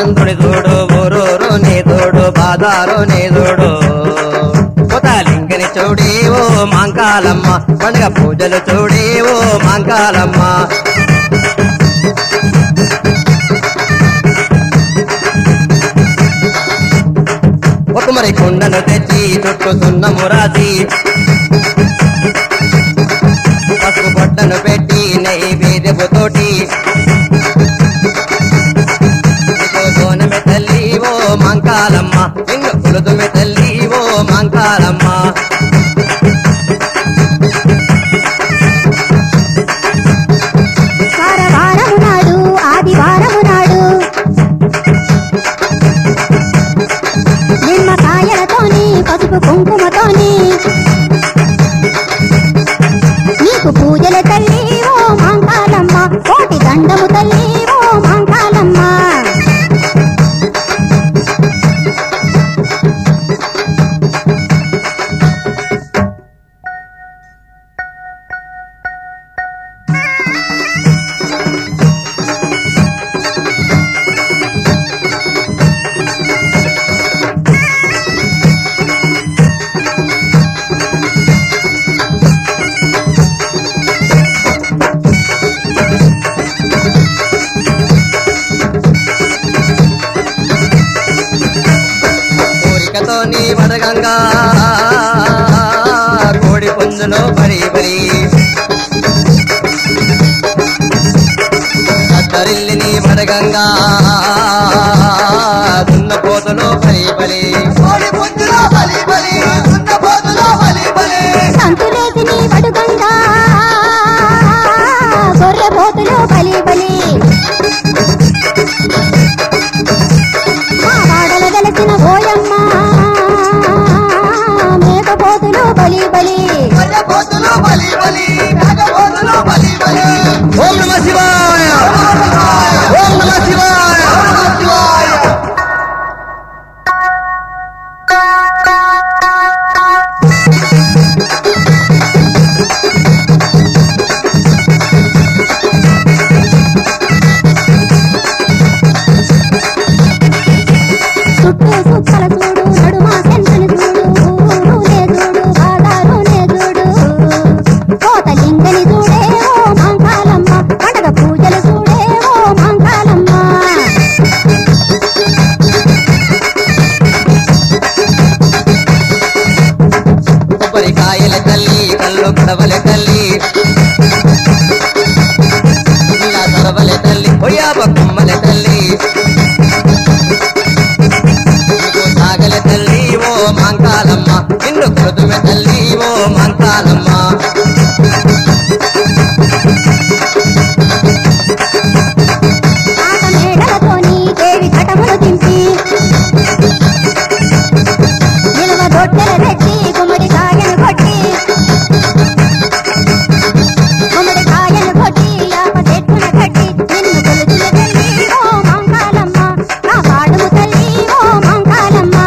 చంద్రుని చూడు ఊరూరు నీ చూడు బాదారు నీ చూడు లింగని చూడి ఓ మాంకాలమ్మ పండుగ పూజలు చూడి ఓ మాంకాలమ్మ ఒక మరి కుండను తెచ్చి చుట్టూ సున్నము రాసి పసుపు బొట్టను పెట్టి నైవేద్యపు తోటి గోనమె తల్లి ఓ మంకాలమ్మ నిన్ను కొలుదుమె తల్లి ఓ మంకాలమ్మ వారవారము నాడు ఆదివారము నాడు నిమ్మకాయలతోని పసుపు కుంకుమతోని నీకు పూజల తల్లి ఓ మాంకాలమ్మ కోటి దండము తల్లి ఓ మాంకాలమ్మ కోరికతో నీ వడగంగా కోడి పుంజులో పడి పడి కత్తరిల్లి నీ వడగంగా దున్నపోతులో పడి పడి కోడి పుంజులో బలి బలి దున్నపోతులో బలి బలి సంతులేసి నీ పడుకంగా గొర్రె పోతులు బలి బలి మా వాడల గెలిచిన ఓయమ్మ మేకపోతులు బలి బలి పోతులో బలి బలి పోతులో బలి బలి ఓం నమ శివాయ ఓం నమ శివాయ శివాయ చుట్టూ సుక్కల చూడు నడుమ సెంటని చూడు ఊరునే చూడు బాదారునే చూడు కోత లింగని చూడే ఓ మాంకాలమ్మ పండగ పూజలు చూడే ఓ మాంకాలమ్మ కొబ్బరికాయల తల్లి కళ్ళు కడవల తల్లి ఇలా తరవల తల్లి పొయ్యాబ కొమ్మల తల్లి నీకు సాగల తల్లి ఓ మంకాలమ్మ నిన్ను కృతుమె తల్లి ఓ మంకాలమ్మ ఆట మేడలతోని దేవి ఘటములు దింపి నిలువ దొట్టెలు తెచ్చి గుమ్మడి కాయను కొట్టి గుమ్మడి కాయను కొట్టి యాప చెట్టున కట్టి నిన్ను కొలుతుల తల్లి ఓ మంకాలమ్మ నా పాడుము తల్లి ఓ మంకాలమ్మ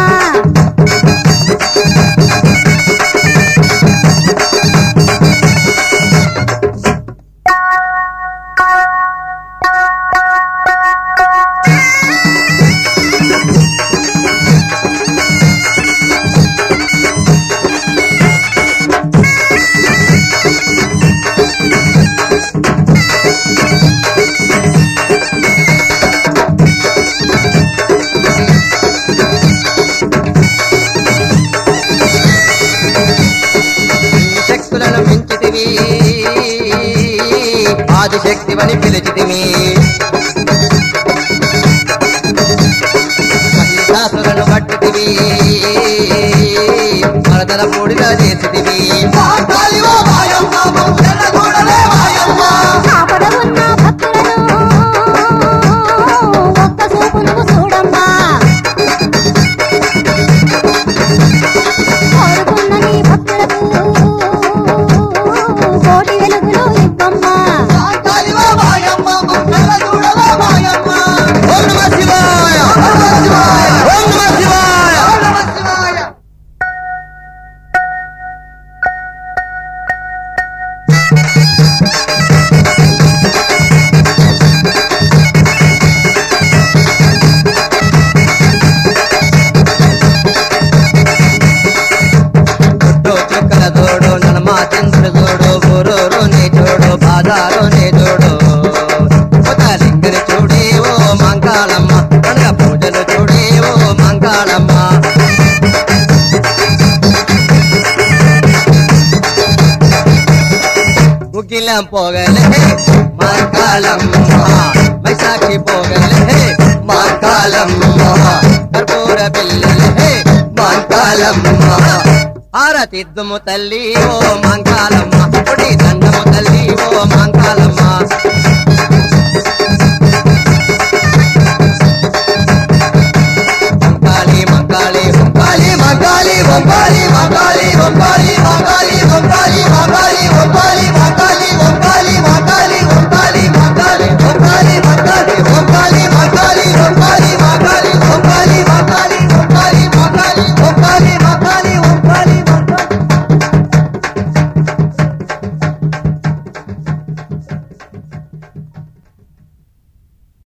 శక్తులను మించితివి ఆదిశక్తివని పిలిచితివి మహిషాసులను పట్టితివి మరదల పొడిగా చేసితివి ఆపద ఉన్న భక్తులను ఒక్క చూపు నువ్వు చూడమ్మా కోరుకున్న నీ భక్తులకు కోటి వెలుగులు ఇవ్వమ్మా ఓం నమ శివాయ ఓం నమ శివాయ గుగ్గిలం పోగలే మాంకాలమ్మ మైసాక్షి పోగలే మాంకాలమ్మ కర్పూర పిల్లలే మాంకాలమ్మ ఆరతిద్దుము తల్లి ఓ మాంకాలమ్మ పొడి దండము తల్లి ఓ మాంకాలమ్మ